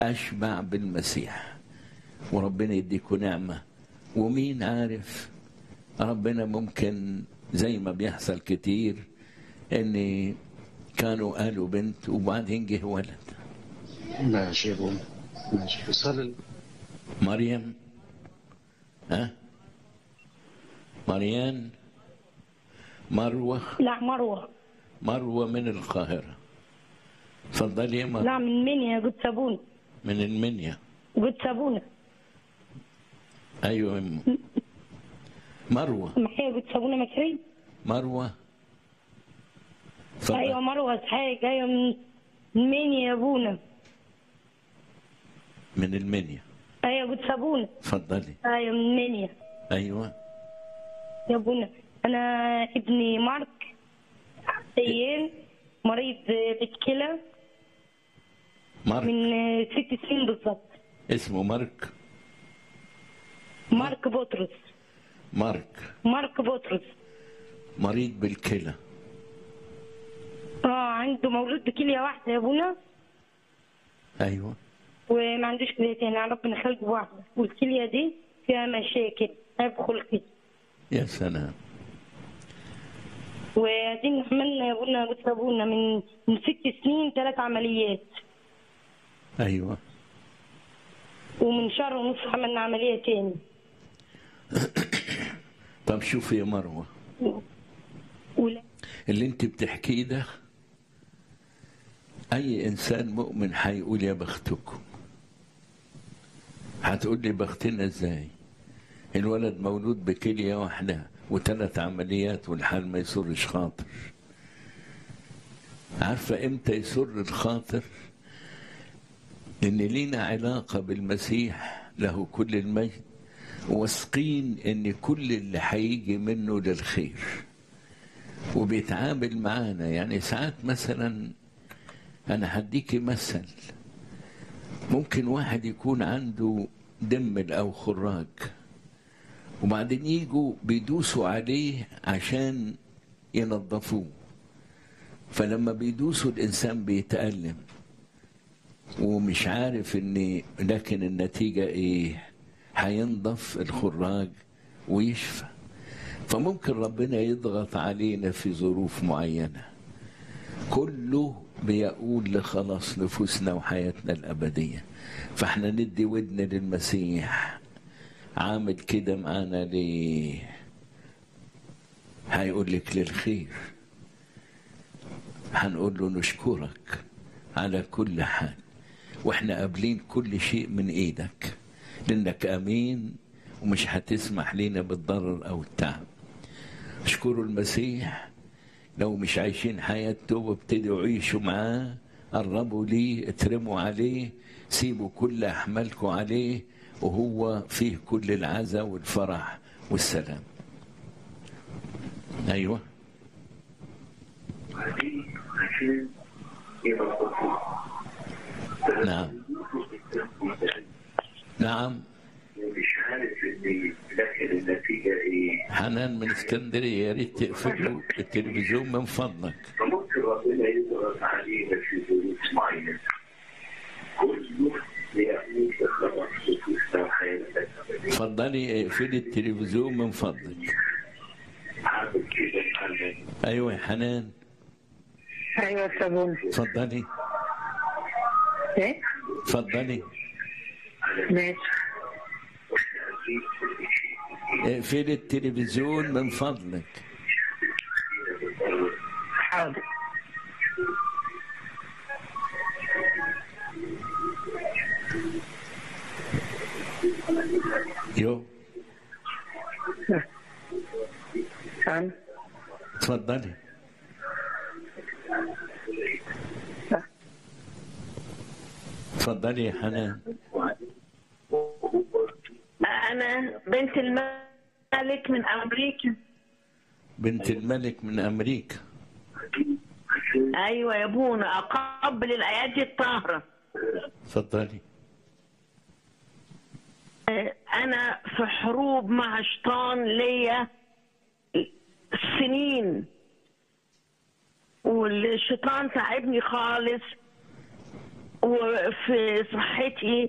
أشبع بالمسيح وربنا يديكوا نعمة ومين عارف ربنا ممكن زي ما بيحصل كتير ان كانوا قالوا بنت وبعدين جه ولد ماشي يا ابونا ماشي صلي مريم ها مريان مروة لا مروة مروة من القاهرة اتفضلي يا مروة لا من منيا قد سابونا من المنيا قد سابونا ايوه يا أم. مروة محيا قد سابونا مكري مروة اتفضل. ايوه مروة صحيح ايوه من من منيا يا ابونا من المنيا ايوه قد سابونا اتفضلي ايوه من منيا ايوه يا ابونا انا ابني مارك عيان مريض بالكلى مارك من ست سنين بالظبط اسمه مارك مارك بطرس مارك مارك بطرس مريض بالكلى اه عنده مولود بكلية واحدة يا ابونا ايوه وما عندوش كلية تاني ربنا خلقه واحدة والكلية دي فيها مشاكل عيب خلقي يا سلام وقاعدين عملنا يا ابونا قلت ابونا من من ست سنين ثلاث عمليات ايوه ومن شهر ونص عملنا عملية تاني طب شوفي يا مروه ولا اللي انت بتحكيه ده اي انسان مؤمن هيقول يا بختكم هتقول لي بختنا ازاي الولد مولود بكلية واحدة وثلاث عمليات والحال ما يسرش خاطر عارفة امتى يسر الخاطر ان لينا علاقة بالمسيح له كل المجد واثقين ان كل اللي هيجي منه للخير وبيتعامل معانا يعني ساعات مثلا انا هديكي مثل ممكن واحد يكون عنده دمل او خراج وبعدين يجوا بيدوسوا عليه عشان ينظفوه فلما بيدوسوا الانسان بيتألم ومش عارف ان لكن النتيجة ايه هينضف الخراج ويشفى فممكن ربنا يضغط علينا في ظروف معينة كله بيقول لخلاص نفوسنا وحياتنا الأبدية فاحنا ندي ودن للمسيح عامل كده معانا ليه هيقول لك للخير هنقول له نشكرك على كل حال واحنا قابلين كل شيء من ايدك لانك امين ومش هتسمح لنا بالضرر او التعب اشكروا المسيح لو مش عايشين حياة توبة ابتدوا عيشوا معاه قربوا ليه اترموا عليه سيبوا كل أحمالكم عليه وهو فيه كل العزة والفرح والسلام أيوة نعم نعم مش عارف اني لكن النتيجه ايه حنان من اسكندرية يا ريت تقفلوا التلفزيون من فضلك فممكن ربنا يضغط علينا في ظروف معينه كله ليأتيك خلاص نفوسنا وحياتنا اتفضلي اقفلي التلفزيون من فضلك عامل كده فعلا ايوه يا حنان ايوه سابونا اتفضلي ايه اتفضلي ماشي اقفلي التلفزيون من فضلك حاضر يو أنا اتفضلي اتفضلي يا حنان أنا بنت الملك من أمريكا بنت الملك من امريكا أيوة يا أبونا أقبل الأيادي الطاهرة اتفضلي أنا في حروب مع شيطان ليا سنين والشيطان تعبني خالص وفي صحتي